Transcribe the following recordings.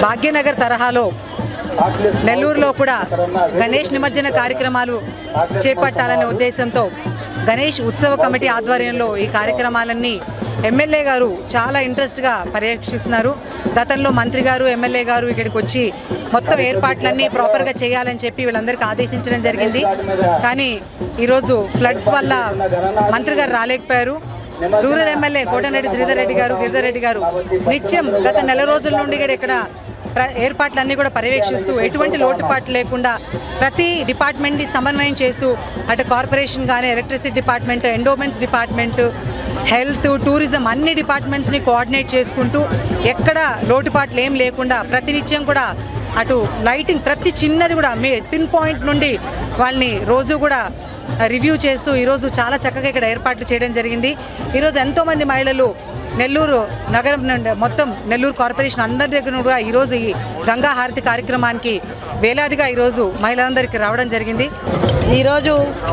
భాగ్యనగర్ తరహాలో నెల్లూరులో కూడా గణేష్ నిమజ్జన కార్యక్రమాలు చేపట్టాలనే ఉద్దేశంతో గణేష్ ఉత్సవ కమిటీ ఆధ్వర్యంలో ఈ కార్యక్రమాలన్నీ ఎమ్మెల్యే గారు చాలా ఇంట్రెస్ట్గా పర్యవేక్షిస్తున్నారు గతంలో మంత్రి గారు ఎమ్మెల్యే గారు ఇక్కడికి వచ్చి మొత్తం ఏర్పాట్లన్నీ ప్రాపర్గా చేయాలని చెప్పి వీళ్ళందరికీ ఆదేశించడం జరిగింది కానీ ఈరోజు ఫ్లడ్స్ వల్ల మంత్రి గారు రాలేకపోయారు రూరల్ ఎమ్మెల్యే కోటరెడ్డి శ్రీధర్ రెడ్డి గారు గిరిధర్ రెడ్డి గారు నిత్యం గత నెల రోజుల నుండి కూడా ఇక్కడ ప్ర- ఏర్పాట్లన్నీ కూడా పర్యవేక్షిస్తూ ఎటువంటి లోటుపాట్లు లేకుండా ప్రతి డిపార్ట్మెంట్ని సమన్వయం చేస్తూ అటు కార్పొరేషన్ కానీ electricity department endowments department health tourism అన్ని డిపార్ట్మెంట్స్ని కోఆర్డినేట్ చేసుకుంటూ ఎక్కడ లోటుపాట్లు ఏం లేకుండా ప్రతినిత్యం కూడా అటు లైటింగ్ ప్రతి చిన్నది కూడా మీ పిన్ పాయింట్ నుండి వాళ్ళని రోజు కూడా రివ్యూ చేస్తూ ఈరోజు చాలా చక్కగా ఇక్కడ ఏర్పాట్లు చేయడం జరిగింది ఈరోజు ఎంతోమంది మహిళలు నెల్లూరు నగరం నుండి మొత్తం నెల్లూరు కార్పొరేషన్ అందరి దగ్గర కూడా ఈరోజు ఈ గంగా హారతి కార్యక్రమానికి వేలాదిగా ఈరోజు మహిళలందరికీ రావడం జరిగింది ఈరోజు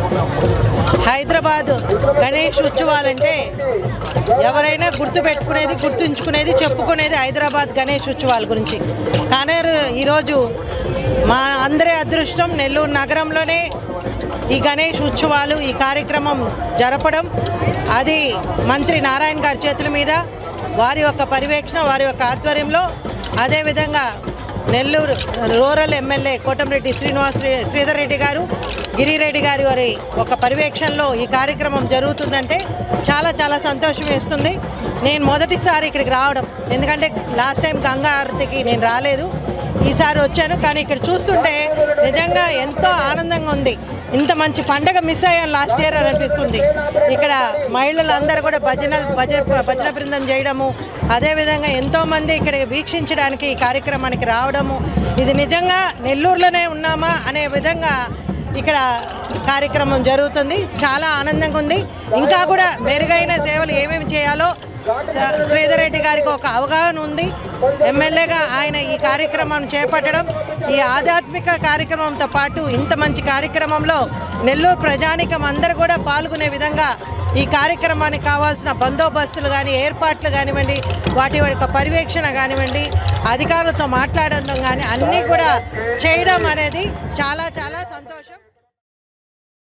హైదరాబాద్ గణేష్ ఉత్సవాలంటే ఎవరైనా గుర్తు పెట్టుకునేది గుర్తుంచుకునేది చెప్పుకునేది హైదరాబాద్ గణేష్ ఉత్సవాల గురించి కానీ ఈరోజు మా అందరి అదృష్టం నెల్లూరు నగరంలోనే ఈ గణేష్ ఉత్సవాలు ఈ కార్యక్రమం జరపడం అది మంత్రి నారాయణ గారి చేతుల మీద వారి యొక్క పర్యవేక్షణ వారి యొక్క ఆధ్వర్యంలో అదేవిధంగా నెల్లూరు రూరల్ ఎమ్మెల్యే కోటంరెడ్డి శ్రీనివాస్ శ్రీ- శ్రీధర్ రెడ్డి గారు గిరిరెడ్డి గారి వారి ఒక పర్యవేక్షణలో ఈ కార్యక్రమం జరుగుతుందంటే చాలా చాలా సంతోషం వేస్తుంది నేను మొదటిసారి ఇక్కడికి రావడం ఎందుకంటే లాస్ట్ టైం గంగా ఆరతికి నేను రాలేదు ఈసారి వచ్చాను కానీ ఇక్కడ చూస్తుంటే నిజంగా ఎంతో ఆనందంగా ఉంది ఇంత మంచి పండగ మిస్ అయ్యాను లాస్ట్ ఇయర్ అని అనిపిస్తుంది ఇక్కడ మహిళలందరూ కూడా భజన భజన భజన బృందం చేయడము అదేవిధంగా ఎంతోమంది ఇక్కడ వీక్షించడానికి ఈ కార్యక్రమానికి రావడము ఇది నిజంగా నెల్లూరులోనే ఉన్నామా అనే విధంగా ఇక్కడ కార్యక్రమం జరుగుతుంది చాలా ఆనందంగా ఉంది ఇంకా కూడా మెరుగైన సేవలు ఏమేమి చేయాలో స- శ్రీధర్ రెడ్డి గారికి ఒక అవగాహన ఉంది ఎమ్మెల్యేగా ఆయన ఈ కార్యక్రమాన్ని చేపట్టడం ఈ ఆధ్యాత్మిక కార్యక్రమంతో పాటు ఇంత మంచి కార్యక్రమంలో నెల్లూరు ప్రజానికం అందరూ కూడా పాల్గొనే విధంగా ఈ కార్యక్రమానికి కావాల్సిన బందోబస్తులు కానీ ఏర్పాట్లు కానివ్వండి వాటి యొక్క పర్యవేక్షణ కానివ్వండి అధికారులతో మాట్లాడడం కానీ అన్నీ కూడా చేయడం అనేది చాలా చాలా సంతోషం